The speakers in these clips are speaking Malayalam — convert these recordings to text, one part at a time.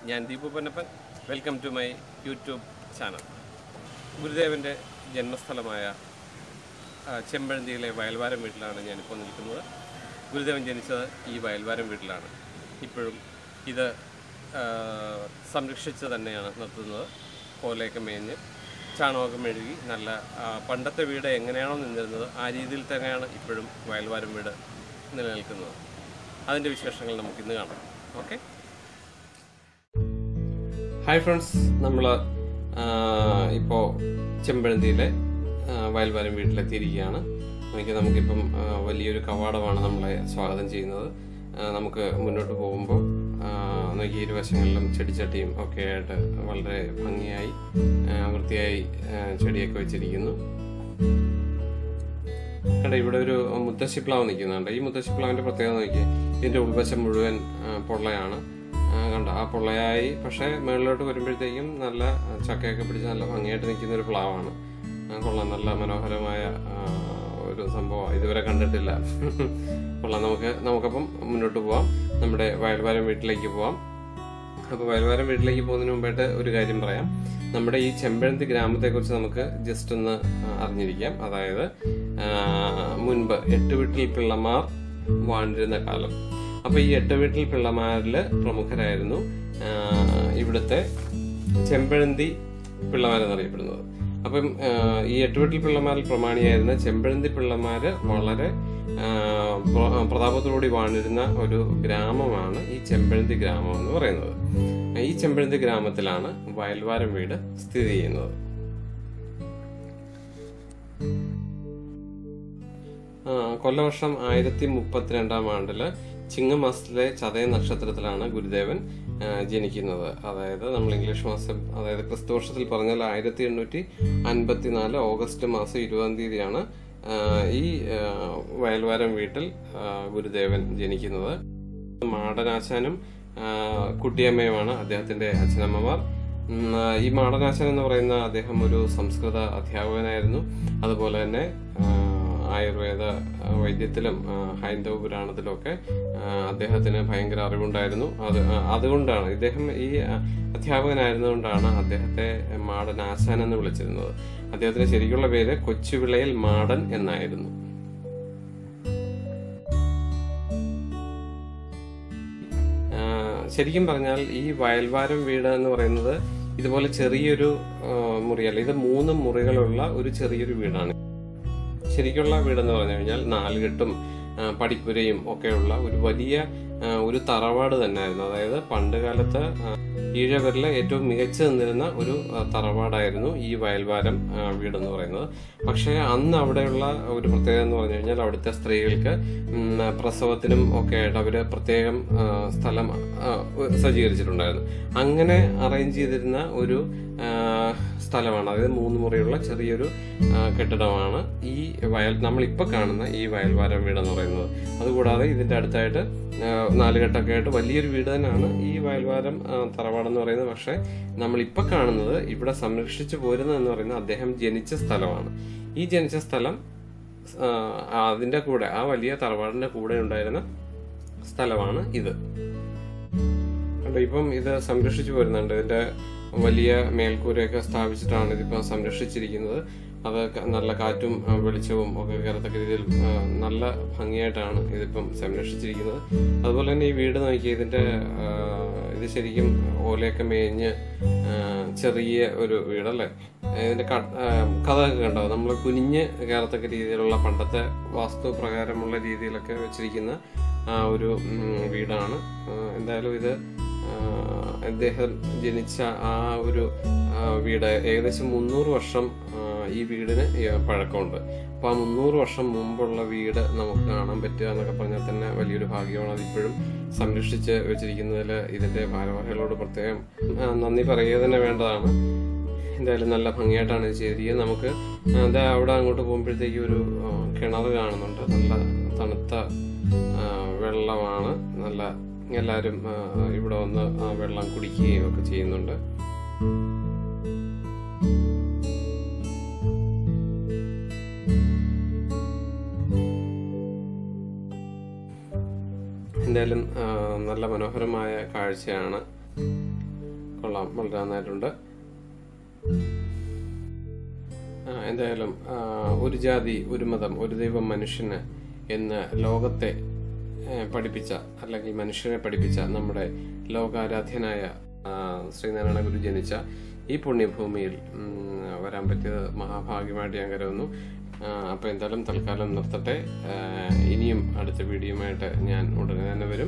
ഞാൻ Deepu Ponnappan welcome to my YouTube channel ഗുരുദേവൻ്റെ ജന്മസ്ഥലമായ ആ, ചെമ്പഴന്തിയിലെ വയൽവാരം വീട്ടിലാണ് ഞാനിപ്പോൾ നിൽക്കുന്നത് ഗുരുദേവൻ ജനിച്ചത് ഈ വയൽവാരം വീട്ടിലാണ് ഇപ്പോഴും ഇത് ആ, സംരക്ഷിച്ച് തന്നെയാണ് നിർത്തുന്നത് കോലയൊക്കെ മേഞ്ഞ് ചാണകമൊക്കെ മെഴുകി നല്ല ആ, പണ്ടത്തെ വീട് എങ്ങനെയാണോ നിന്നിരുന്നത് ആ രീതിയിൽ തന്നെയാണ് ഇപ്പോഴും വയൽവാരം വീട് നിലനിൽക്കുന്നത് അതിൻ്റെ വിശേഷങ്ങൾ നമുക്കിന്ന് കാണാം ഓക്കെ ഹായ് ഫ്രണ്ട്സ് നമ്മൾ ഇപ്പോൾ ചെമ്പഴന്തിയിലെ ആ, വയൽവാരം വീട്ടിലെത്തിയിരിക്കുകയാണ് എനിക്ക് നമുക്കിപ്പം ആ, വലിയൊരു കവാടമാണ് നമ്മളെ സ്വാഗതം ചെയ്യുന്നത് ആ, നമുക്ക് മുന്നോട്ട് പോകുമ്പോൾ ആ, നോക്കി ഇരുവശങ്ങളിലും ചെടിച്ചട്ടിയും ഒക്കെ ആയിട്ട് വളരെ ഭംഗിയായി ആ, വൃത്തിയായി ആ, ചെടിയൊക്കെ വെച്ചിരിക്കുന്നു കണ്ട ഇവിടെ ഒരു മുത്തശ്ശിപ്ലാവ് നിൽക്കുന്നുണ്ട് ഈ മുത്തശ്ശിപ്ലാവിന്റെ പ്രത്യേകത നോക്കി ഇതിന്റെ ഉൾവശം മുഴുവൻ ആ, പൊള്ളയാണ് ആ, കണ്ട ആ പൊള്ളയായി പക്ഷെ മുകളിലോട്ട് വരുമ്പോഴത്തേക്കും നല്ല ചക്കയൊക്കെ പിടിച്ച് നല്ല ഭംഗിയായിട്ട് നിൽക്കുന്ന ഒരു പ്ലാവാണ് ആ, കൊള്ളാം നല്ല മനോഹരമായ ആ, ഒരു സംഭവം ഇതുവരെ കണ്ടിട്ടില്ല കൊള്ളാം നമുക്ക് നമുക്കപ്പം മുന്നോട്ട് പോവാം നമ്മുടെ വയൽവാരം വീട്ടിലേക്ക് പോവാം അപ്പോൾ വയൽവാരം വീട്ടിലേക്ക് പോകുന്നതിന് മുമ്പായിട്ട് ഒരു കാര്യം പറയാം നമ്മുടെ ഈ ചെമ്പഴന്തി ഗ്രാമത്തെക്കുറിച്ച് നമുക്ക് ജസ്റ്റ് ഒന്ന് ആ, അറിഞ്ഞിരിക്കാം അതായത് ആ, മുൻപ് എട്ട് വീട്ടിൽ പിള്ളമാർ വാണിരുന്ന കാലം അപ്പോൾ ഈ എട്ട് വീട്ടിൽ പിള്ളമാരിൽ പ്രമുഖരായിരുന്നു ആ, ഇവിടുത്തെ ചെമ്പഴന്തി പിള്ളമാരെന്നറിയപ്പെടുന്നത് അപ്പം ആ, ഈ എട്ട് വീട്ടിൽ പിള്ളമാരിൽ പ്രമാണിയായിരുന്ന ചെമ്പഴന്തി പിള്ളമാര് വളരെ ആ, പ്ര- പ്രതാപത്തോടുകൂടി വാണിരുന്ന ഒരു ഗ്രാമമാണ് ഈ ചെമ്പഴന്തി ഗ്രാമം എന്ന് പറയുന്നത് ഈ ചെമ്പഴന്തി ഗ്രാമത്തിലാണ് വയൽവാരം വീട് സ്ഥിതി ചെയ്യുന്നത് ആ, കൊല്ലവർഷം ആയിരത്തി മുപ്പത്തിരണ്ടാം ആണ്ടില് ചിങ്ങമാസത്തിലെ ചതയ നക്ഷത്രത്തിലാണ് ഗുരുദേവൻ ആ, ജനിക്കുന്നത് അതായത് നമ്മൾ ഇംഗ്ലീഷ് മാസം അതായത് ക്രിസ്തു വർഷത്തിൽ പറഞ്ഞാൽ ആയിരത്തി എണ്ണൂറ്റി അൻപത്തിനാല് ഓഗസ്റ്റ് മാസം ഇരുപതാം തീയതിയാണ് ആ, ഈ ആ, വയൽവാരം വീട്ടിൽ ആ, ഗുരുദേവൻ ജനിക്കുന്നത് മാടനാശാനും ആ, കുട്ടിയമ്മയുമാണ് അദ്ദേഹത്തിന്റെ അച്ഛനമ്മമാർ ഉം, ആ, ഈ മാടനാശൻ എന്ന് പറയുന്ന അദ്ദേഹം ഒരു സംസ്കൃത അധ്യാപകനായിരുന്നു അതുപോലെ തന്നെ ആ, ആയുർവേദ ആ, വൈദ്യത്തിലും ആ, ഹൈന്ദവ പുരാണത്തിലും ഒക്കെ ആ, അദ്ദേഹത്തിന് ഭയങ്കര അറിവുണ്ടായിരുന്നു അത് ആ, അതുകൊണ്ടാണ് ഇദ്ദേഹം ഈ ആ, അധ്യാപകനായിരുന്നുകൊണ്ടാണ് അദ്ദേഹത്തെ മാടനാശാൻ എന്ന് വിളിച്ചിരുന്നത് അദ്ദേഹത്തിന്റെ ശരിക്കുള്ള പേര് കൊച്ചുവിളയിൽ മാടൻ എന്നായിരുന്നു ആ, ശരിക്കും പറഞ്ഞാൽ ഈ വയൽവാരം വീട് എന്ന് പറയുന്നത് ഇതുപോലെ ചെറിയൊരു ആ, മുറിയല്ല ഇത് മൂന്ന് മുറികളുള്ള ഒരു ചെറിയൊരു വീടാണ് ശരിക്കുള്ള വീടെന്ന് പറഞ്ഞു കഴിഞ്ഞാൽ നാലുകെട്ടും ആ, പടിപ്പുരയും ഒക്കെയുള്ള ഒരു വലിയ ആ, ഒരു തറവാട് തന്നെയായിരുന്നു അതായത് പണ്ട് കാലത്ത് ആ, ഈഴവരിലെ ഏറ്റവും മികച്ചു നിന്നിരുന്ന ഒരു ആ, തറവാടായിരുന്നു ഈ വയൽവാരം ആ, വീടെന്ന് പറയുന്നത് പക്ഷേ അന്ന് അവിടെയുള്ള ഒരു പ്രത്യേകത എന്ന് പറഞ്ഞു കഴിഞ്ഞാൽ അവിടുത്തെ സ്ത്രീകൾക്ക് ഉം, പ്രസവത്തിനും ഒക്കെ ആയിട്ട് അവര് പ്രത്യേകം ആ, സ്ഥലം ആ, സജ്ജീകരിച്ചിട്ടുണ്ടായിരുന്നു അങ്ങനെ അറേഞ്ച് ചെയ്തിരുന്ന ഒരു ആ, സ്ഥലമാണ് അതായത് മൂന്ന് മുറിയുള്ള ചെറിയൊരു ആ, കെട്ടിടമാണ് ഈ വയൽ നമ്മളിപ്പോൾ കാണുന്ന ഈ വയൽവാരം വീടെന്ന് പറയുന്നത് അതുകൂടാതെ ഇതിന്റെ അടുത്തായിട്ട് ആ, നാലുകെട്ടൊക്കെ ആയിട്ട് വലിയൊരു വീട് തന്നെയാണ് ഈ വയൽവാരം ആ, തറവാടെന്ന് പറയുന്നത് പക്ഷേ നമ്മളിപ്പോൾ കാണുന്നത് ഇവിടെ സംരക്ഷിച്ചു പോരുന്നതെന്ന് പറയുന്നത് അദ്ദേഹം ജനിച്ച സ്ഥലമാണ് ഈ ജനിച്ച സ്ഥലം ആ, അതിന്റെ കൂടെ ആ വലിയ തറവാടിന്റെ കൂടെ ഉണ്ടായിരുന്ന സ്ഥലമാണ് ഇത് കണ്ടോ ഇപ്പം ഇത് സംരക്ഷിച്ചു വരുന്നുണ്ട് ഇതിന്റെ വലിയ മേൽക്കൂരയൊക്കെ സ്ഥാപിച്ചിട്ടാണ് ഇതിപ്പം സംരക്ഷിച്ചിരിക്കുന്നത് അത് ക- നല്ല കാറ്റും ആ, വെളിച്ചവും ഒക്കെ കയറത്തക്ക രീതിയിൽ ആ, നല്ല ഭംഗിയായിട്ടാണ് ഇതിപ്പം സംരക്ഷിച്ചിരിക്കുന്നത് അതുപോലെ തന്നെ ഈ വീട് നോക്കി ഇതിന്റെ ആ, ഇത് ശരിക്കും ഓലയൊക്കെ മേഞ്ഞ് ആ, ചെറിയ ഒരു വീടല്ലേ ഇതിന്റെ ക- ആ, കഥയൊക്കെ കണ്ടോ നമ്മൾ കുനിഞ്ഞ് കയറത്തക്ക രീതിയിലുള്ള പണ്ടത്തെ വാസ്തു പ്രകാരമുള്ള രീതിയിലൊക്കെ വെച്ചിരിക്കുന്ന ആ ഒരു ഉം, വീടാണ് ആ, എന്തായാലും ഇത് ആ, അദ്ദേഹം ജനിച്ച ആ ഒരു ആ, വീട് ഏകദേശം മുന്നൂറ് വർഷം ആ, ഈ വീടിന് ഈ പഴക്കമുണ്ട് അപ്പൊ ആ മുന്നൂറ് വർഷം മുമ്പുള്ള വീട് നമുക്ക് കാണാൻ പറ്റുക എന്നൊക്കെ പറഞ്ഞാൽ തന്നെ വലിയൊരു ഭാഗ്യമാണ് അതിപ്പോഴും സംരക്ഷിച്ച് വെച്ചിരിക്കുന്നതിൽ ഇതിന്റെ ഭാരവാഹികളോട് പ്രത്യേകം ആ, നന്ദി പറയുക തന്നെ വേണ്ടതാണ് എന്തായാലും നല്ല ഭംഗിയായിട്ടാണ് ഇത് ചെയ്തിരിക്കുന്നത് നമുക്ക് എന്താ അവിടെ അങ്ങോട്ട് പോകുമ്പോഴത്തേക്ക് ഒരു ആ, കിണർ കാണുന്നുണ്ട് നല്ല തണുത്ത ആ, വെള്ളമാണ് നല്ല എല്ലാവരും ആ, ഇവിടെ വന്ന് ആ വെള്ളം കുടിക്കുകയും ഒക്കെ ചെയ്യുന്നുണ്ട് എന്തായാലും ആ, നല്ല മനോഹരമായ കാഴ്ചയാണ് കൊള്ളാം വളരെ നന്നായിട്ടുണ്ട് ആ, എന്തായാലും ആ, ഒരു ജാതി ഒരു മതം ഒരു ദൈവം മനുഷ്യന് എന്ന് ലോകത്തെ ഏ, പഠിപ്പിച്ച അല്ലെങ്കിൽ മനുഷ്യനെ പഠിപ്പിച്ച നമ്മുടെ ലോകാരാധ്യനായ ആ, ശ്രീനാരായണ ഗുരു ജനിച്ച ഈ പുണ്യഭൂമിയിൽ ഉം, വരാൻ പറ്റിയത് മഹാഭാഗ്യമായിട്ട് ഞാൻ കരുതുന്നു ആ, അപ്പൊ എന്തായാലും തൽക്കാലം നിർത്തട്ടെ ആ, ഇനിയും അടുത്ത വീഡിയോയുമായിട്ട് ഞാൻ ഉടനെ തന്നെ വരും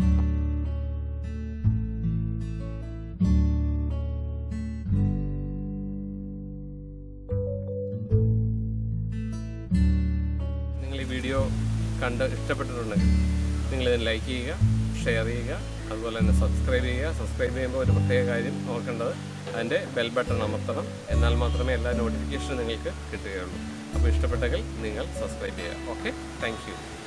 നിങ്ങൾ ഈ വീഡിയോ കണ്ട് ഇഷ്ടപ്പെട്ടിട്ടുണ്ടെങ്കിൽ നിങ്ങൾ ഇതിന് ലൈക്ക് ചെയ്യുക ഷെയർ ചെയ്യുക അതുപോലെ തന്നെ സബ്സ്ക്രൈബ് ചെയ്യുക സബ്സ്ക്രൈബ് ചെയ്യുമ്പോൾ ഒരു പ്രത്യേക കാര്യം ഓർക്കേണ്ടത് അതിൻ്റെ ബെൽ ബട്ടൺ അമർത്തണം എന്നാൽ മാത്രമേ എല്ലാ നോട്ടിഫിക്കേഷനും നിങ്ങൾക്ക് കിട്ടുകയുള്ളൂ അപ്പോൾ ഇഷ്ടപ്പെട്ടെങ്കിൽ നിങ്ങൾ സബ്സ്ക്രൈബ് ചെയ്യുക ഓക്കെ താങ്ക്